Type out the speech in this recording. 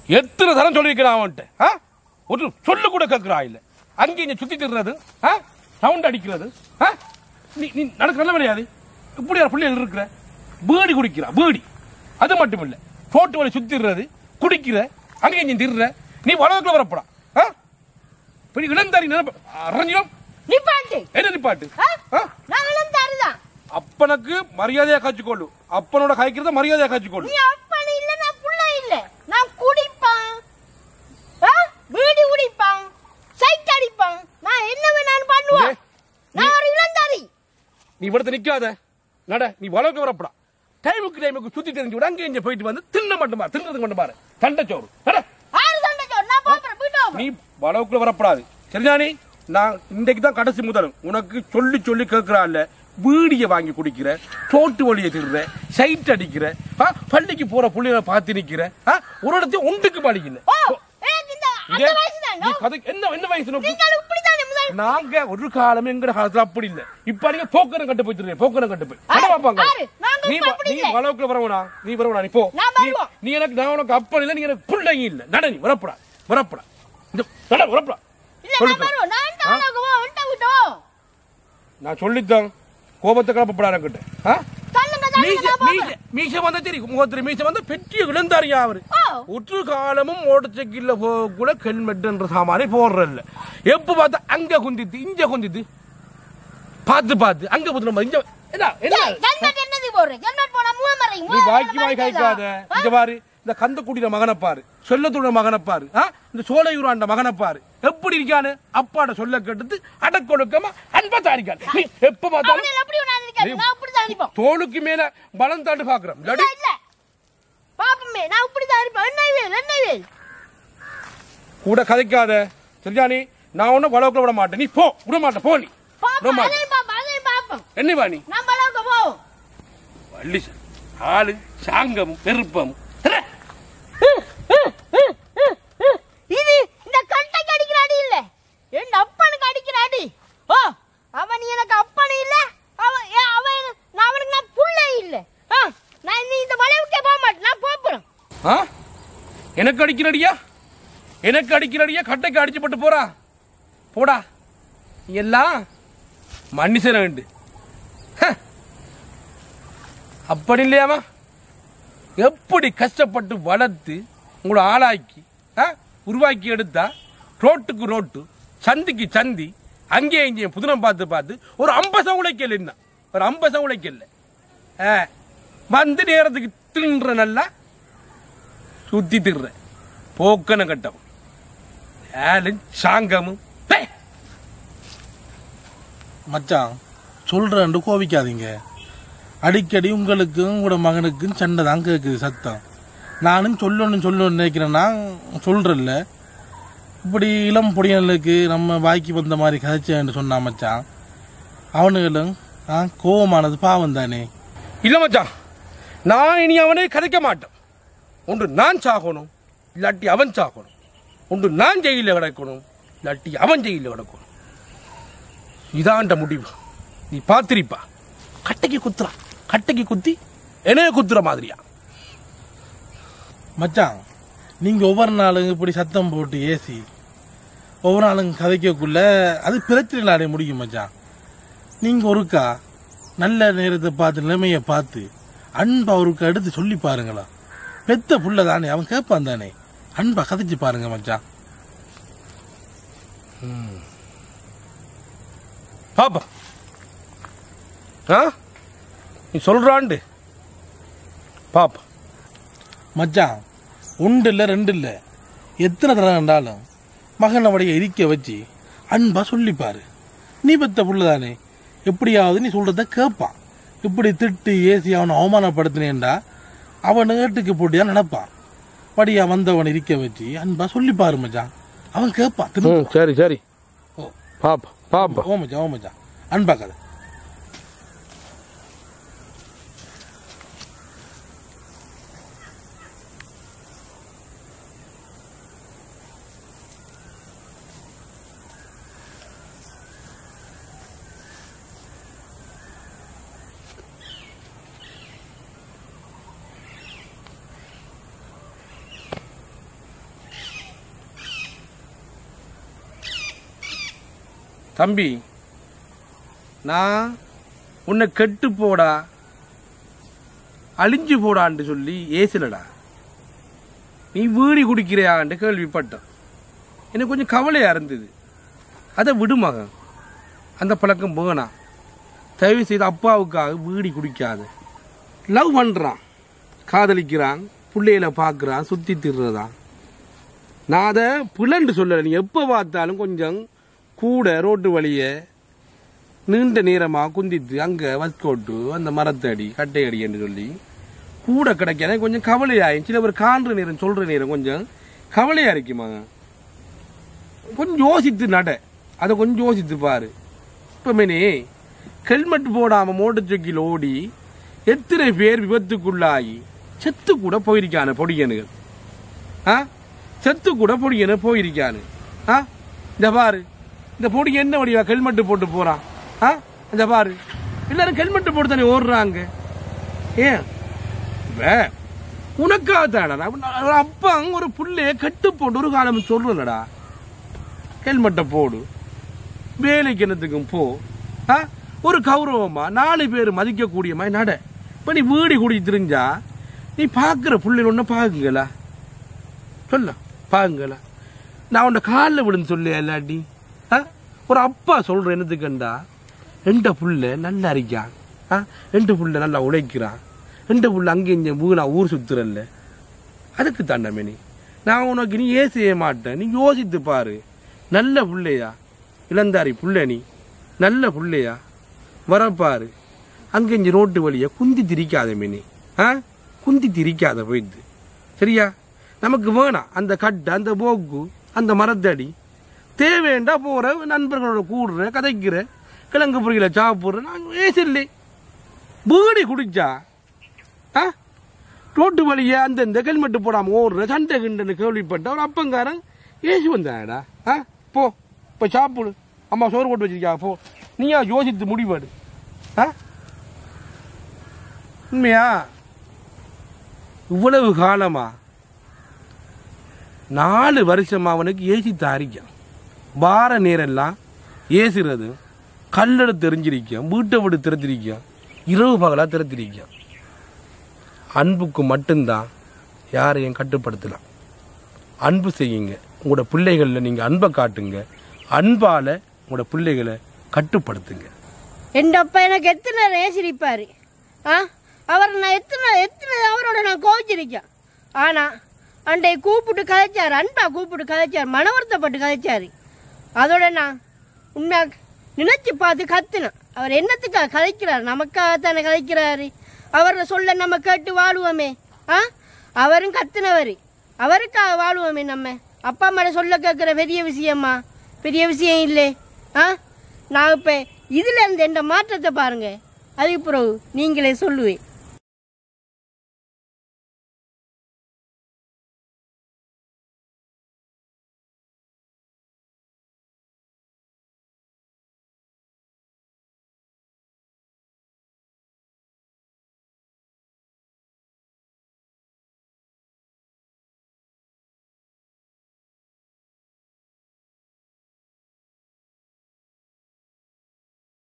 எத்தனை தரம் சொல்லியிருக்கிறான் அவன்கிட்ட ஆ ஒரு சொல்லு கூட கேட்கிறா இல்ல அங்கே இங்க சுத்தி திடுறது ஆ சவுண்ட் அடிக்கிறது ஆ நீ நீ நடக்க நல்ல கிடையாது இப்படி ஒரு பிள்ளைகள் இருக்கிற பீடி குடிக்கிறா பீடி அது மட்டும் இல்ல போட்டு வலை சுத்திடுறது குடிக்கிற அங்கே இங்க திடுற நீ வளவுக்குள்ள வரப்படா ஆ இப்படி இளந்தாரி நினைப்ப அரஞ்சிடும் நிப்பாட்டு என்ன நிப்பாட்டு ஆ? ஆ நான் விழுந்தாருதான் அப்பனுக்கு மரியாதையா காய்ச்சிக்கொள்ளு அப்பனோட காய்க்கிறத மரியாதையா காய்ச்சிக்கொள்ளு நீ அப்பன் இல்ல நான் புள்ள இல்ல நான் குடிப்பான் ஆ? பீடி குடிப்பான் சைட் அடிப்பான் நான் என்ன வேணாலும் பண்ணுவேன் டேய், நான் ஒரு இளந்தாரி நீ இവിടുത്തെ நிக்காத நட நீ வளவுக்கு வரப்படா டைமுக்கு டைமுக்கு சுத்தி தெரிஞ்சு விட அங்கே இங்க போயிட்டு வந்து தின்ன மட்டும் பாரு தின்னது மட்டும் பாரு தண்டச்சோறு நட ஆறு சண்டைக்கோ நான் பாப்பறேன் போயிட்டு நீ வளவுக்குள்ள வரப்படாது சரிதானி நான் இன்றைக்கு தான் கடைசி முதல் உனக்கு சொல்லி சொல்லி கேட்கிறான்ல வீடிய வாங்கி குடிக்கிற சோட்டு வழியை திருற சைட் அடிக்கிற ஆ, பள்ளிக்கு போற புள்ளைகளை பார்த்து நிக்கிற ஆ, ஒரு இடத்தையும் ஒன்றுக்கு பாடிக்கல ஓ எனக்கு இந்த அந்த வயசு நீ கதை என்ன என்ன வயசு உனக்கு? நீங்கள் இப்படித்தானே முதல் நாங்க ஒரு காலம் எங்கட காலத்துல அப்படி இல்ல இப்ப நீங்க போக்கரம் கட்டு போயிட்டு போக்கரம் கட்டு போய் ஆறு, என்ன பாப்பாங்க ஆறு. நாங்க நீ இப்ப வா- அப்படி நீ இல்ல. வளவுக்குள்ள வரவனா நீ வரவனா நீ போ நான் நீ- வருவோம். நீ எனக்கு நான் உனக்கு அப்பன் இல்ல நீ எனக்கு பிள்ளைங்க இல்ல நட நீ வரப்படா வரப்படா இந்த நட வரப்படா இல்ல நான் சொல்லிட்டேன். வருவோம் நான் இந்த ஆளாகுவோ விட்ட விட்டோம் நான் சொல்லித்தான் கோபத்தை கிளப்பப்படாத கிட்ட தள்ளுங்க தள்ளுங்க மீச நான் போறேன். மீச மீச வந்தா தெரியும் முகத்துல மீச வந்தா பெற்றிய இழந்தாரியா அவரு ஓ ஒற்று காலமும் மோட்டச்சக்கில்ல கூட ஹெல்மெட்ன்ற சாமானே போடுறல்ல எப்ப பார்த்தா அங்க குந்தித்து இங்க குந்தித்து பார்த்து பார்த்து அங்க புத்துல இங்க என்ன என்ன ஹெல்மெட் என்னது போடுறேன் ஹெல்மெட் போனா முகம் மறையும் நீ வாய்க்கு வாய் காய்க்காத இங்க பாரு இந்த கந்தக்குடியில மகனை பாரு செல்லத்துட மகனை பாரு ஆ? இந்த சோலையூராண்ட மகனை பாரு எப்படி இருக்கானு அப்பாட சொல்ல கேட்டது அடக்கொடுக்கமா அன்பா தாரிக்கான் நீ எப்ப பார்த்தாலும் அவனை எப்படி உணர்ந்து இருக்காரு நான் இப்படி தான் அனுப்போம் தோளுக்கு மேல பலம் தாண்டு பாக்குறோம் இல்ல இல்லாட்டி இல்ல பாப்பமே நான் இப்படி தான் அனுப்பேன் என்ன வேல் என்ன வேல் கூட கதைக்காத சரியானி நான் ஒன்னும் வளவுக்குள்ள விட மாட்டேன் நீ போ விட மாட்டேன் போ நீ விட பாப்பா மாட்டேன் அதையும் பாப்பா அதையும் பாப்போம் என்ன வா நீ நம்ம அளவுக்கு போவோம் வள்ளி சார். ஆளு சாங்கம் பெருப்பம் இது இந்த கட்டைக்கு அடிக்கிற அடி இல்ல என் அப்பனுக்கு அடிக்கிற அடி ஓ அவன் எனக்கு அப்பன் இல்ல அவன் ஏ, அவன் எனக்கு- நான் அவனுக்கு நான் புள்ள இல்ல ஆ, நான் இனி இந்த மலைவுக்கே போக மாட்டேன் நான் போறேன் ஆ எனக்கு அடிக்கிறடியா எனக்கு அடிக்கிறடியா கட்டைக்கு அடிச்சு போட்டு போறா போடா நீ எல்லாம் மனுஷன் உண்டு ஹ. அப்படி இல்லையாமா எப்படி கஷ்டப்பட்டு வளர்த்து உங்களை ஆளாக்கி ஆ, உருவாக்கி எடுத்தா ரோட்டுக்கு ரோட்டு சந்திக்கு சந்தி அங்கேயும் இங்கேயும் புதினம் பார்த்து பார்த்து ஒரு ஐம்பசம் உழைக்கல என்ன ஒரு ஐம்பசம் உழைக்கல ஆ, வந்து நேரத்துக்கு தின்ற நல்லா சுத்தி திடுற போக்கன கட்டம் ஏலும் சாங்கமும் பே. மச்சான் சொல்றேன் கோவிக்காதீங்க அடிக்கடி உங்களுக்கும் உங்களோட மகனுக்கும் சண்டை தான் கேட்குது சத்தம் நானும் சொல்லணும் சொல்லணும்னு நினைக்கிறேன்னா சொல்றேன்ல இப்படி இளம் பொடியனுக்கு நம்ம வாய்க்கு வந்த மாதிரி கதைச்சேன்னு சொன்னா மச்சான் அவனுங்களும் ஆ கோவமானது பாவம் தானே இல்ல மச்சான் நான் இனி அவனை கதைக்க மாட்டேன் ஒன்று நான் சாகணும் இல்லாட்டி அவன் சாகணும் ஒன்று நான் ஜெயிலில் கிடக்கணும் இல்லாட்டி அவன் ஜெயிலில் கிடக்கணும் இதாண்ட முடிவு நீ பார்த்திருப்பா கட்டைக்கு குத்துறான் கட்டைக்கு குத்தி என்னைய குத்துற மாதிரியா மச்சான் நீங்க ஒவ்வொரு நாளும் இப்படி சத்தம் போட்டு ஏசி ஒவ்வொரு நாளும் கதைக்கக்குள்ள அது பிரச்சனை நாளே முடியும் மச்சான் நீங்க ஒருக்கா நல்ல நேரத்தை பார்த்து நிலைமையை பார்த்து அன்பா ஒருக்கா எடுத்து சொல்லி பாருங்களா பெத்த புள்ள தானே அவன் கேட்பான் தானே அன்பா கதைச்சு பாருங்க மச்சான் பாப்பா ஆ நீ சொல்றாண்டு பாப்பா மச்சான் ஒன்று இல்லை ரெண்டு இல்லை எத்தனை தடவை கண்டாலும் மகனை வடைய இருக்க வச்சு அன்பா சொல்லிப்பாரு நீ பெத்த புள்ள தானே எப்படியாவது நீ சொல்றத கேட்பான் இப்படி திட்டு ஏசி அவனை அவமானப்படுத்தினேன்டா அவன் ஏட்டுக்கு போட்டியா நினைப்பான் படியா வந்தவன் இருக்க வச்சு அன்பா சொல்லிப்பாரு மச்சான் அவன் கேட்பான் திரும்ப சரி சரி ஓ பாப்பா பாப்பா ஓ மச்சான் ஓ மச்சான் அன்பா கதை தம்பி நான் உன்னை கெட்டு போடா அழிஞ்சு போடான்னு சொல்லி ஏசலடா நீ வீடி குடிக்கிறியான்னு கேள்விப்பட்டேன் எனக்கு கொஞ்சம் கவலையா இருந்தது அதை விடு மகன் அந்த பழக்கம் வேணாம் தயவு செய்து அப்பாவுக்காக வீடி குடிக்காத லவ் பண்ணுறான் காதலிக்கிறான் பிள்ளைகளை பார்க்குறான் சுற்றி திடுறதான் நான் அதை புலன்னு சொல்லலை நீ எப்போ பார்த்தாலும் கொஞ்சம் கூட ரோட்டு வழியை நீண்ட நேரமாக குந்தித்து அங்கே வஸ்கோட்டு அந்த மரத்தடி கட்டையடி என்று சொல்லி கூட கிடைக்காத கொஞ்சம் கவலையாயும் சில பேர் காண்ற நேரம் சொல்கிற நேரம் கொஞ்சம் கவலையாக இருக்குமா கொஞ்சம் யோசித்து நட அதை கொஞ்சம் யோசித்து பாரு இப்போ மேனே ஹெல்மெட் போடாமல் மோட்டர் சைக்கிள் ஓடி எத்தனை பேர் விபத்துக்குள்ளாகி செத்து கூட போயிருக்கானு பொடியனுகள் ஆ செத்து கூட பொடியனு போயிருக்கானு ஆ இந்த பாரு இந்த பொடி என்ன வடிவா ஹெல்மெட் போட்டு போறான் ஆ இந்த பாரு எல்லாரும் ஹெல்மெட் போட்டு தானே ஓடுறாங்க ஏன் வே உனக்காக தானடா ஒரு அப்பா ஒரு புள்ளைய கட்டு போட்டு ஒரு காலம் சொல்றலடா ஹெல்மெட்டை போடு வேலைக்கு என்னத்துக்கும் போ ஆ ஒரு கௌரவமா நாலு பேர் மதிக்கக்கூடிய மாதிரி நட இப்போ நீ வீடு குடி தெரிஞ்சா நீ பார்க்குற பிள்ளைகள் ஒன்று பாக்குங்களா சொல்ல பாக்குங்களா நான் உன்னை காலில் விடுன்னு சொல்லி இல்லாட்டி ஆ ஒரு அப்பா சொல்கிறேன் என்னத்துக்குண்டா ரெண்ட புள்ள நல்லா இருக்கான் ஆ ரெண்டு புள்ள நல்லா உழைக்கிறான் ரெண்டு புள்ள அங்கே இங்கே வீணா ஊர் சுத்துறல்ல அதுக்கு தாண்டமே நீ நான் உனக்கு நீ ஏன் செய்ய மாட்டேன் நீ யோசித்து பாரு நல்ல புள்ளையா இளந்தாரி புள்ள நீ நல்ல புள்ளையா வரப்பாரு அங்கே இங்கே ரோட்டு வழியா குந்தி திரிக்காத மினி ஆ குந்தி திரிக்காத போயிடுது சரியா நமக்கு வேணாம் அந்த கட்டை அந்த போக்கு அந்த மரத்தடி தேவைண்டா போற நண்பர்களோட கூடுற கதைக்கிற கிழங்கு பொறியில சாப்பிட்ற நான் ஏசில்லை பீடி குடிச்சா ஆ ரோட்டு வழியா அந்த இந்த ஹெல்மெட் போடாம ஓடுற சண்டை கிண்டன்னு கேள்விப்பட்ட ஒரு அப்பங்காரன் ஏசி வந்தாடா ஆ போ போய் சாப்பிடு அம்மா சோறு போட்டு வச்சிருக்கா போ நீயா யோசித்து முடிவாடு ஆ உண்மையா இவ்வளவு காலமா நாலு வருஷமா அவனுக்கு ஏசி தாரிக்கான் வார நேரெல்லாம் ஏசுறது கல்லெடுத்து தெரிஞ்சிருக்கான் வீட்டை விட்டு திறத்திருக்கான் இரவு பகலா திறத்திருக்கான் அன்புக்கு மட்டும்தான் யாரையும் கட்டுப்படுத்தலாம் அன்பு செய்யுங்க உங்களோட பிள்ளைகளில் நீங்கள் அன்பை காட்டுங்க அன்பால் உங்களோட பிள்ளைகளை கட்டுப்படுத்துங்க என் அப்பா எனக்கு எத்தனை நேசிரிப்பாரு ஆ அவர் நான் எத்தனை எத்தனை அவரோட நான் கோவிச்சிருக்கேன் ஆனா அண்டை கூப்பிட்டு கதைச்சார் அன்பா கூப்பிட்டு கதைச்சார் மன வருத்தப்பட்டு கதைச்சாரு அதோட நான் உண்மையா நினைச்சு பார்த்து கத்துனேன் அவர் என்னத்துக்காக கதைக்கிறார் நமக்காக தானே கதைக்கிறாரு அவரை சொல்ல நம்ம கேட்டு வாழுவோமே ஆ அவரும் கத்துனவர் அவருக்காக வாழுவோமே நம்ம அப்பா அம்மாட சொல்ல கேட்குற பெரிய விஷயமா பெரிய விஷயம் இல்லை ஆ நான் இப்போ இதுல இருந்து என்ற மாற்றத்தை பாருங்க அதுக்கு பிறகு நீங்களே சொல்லுவேன்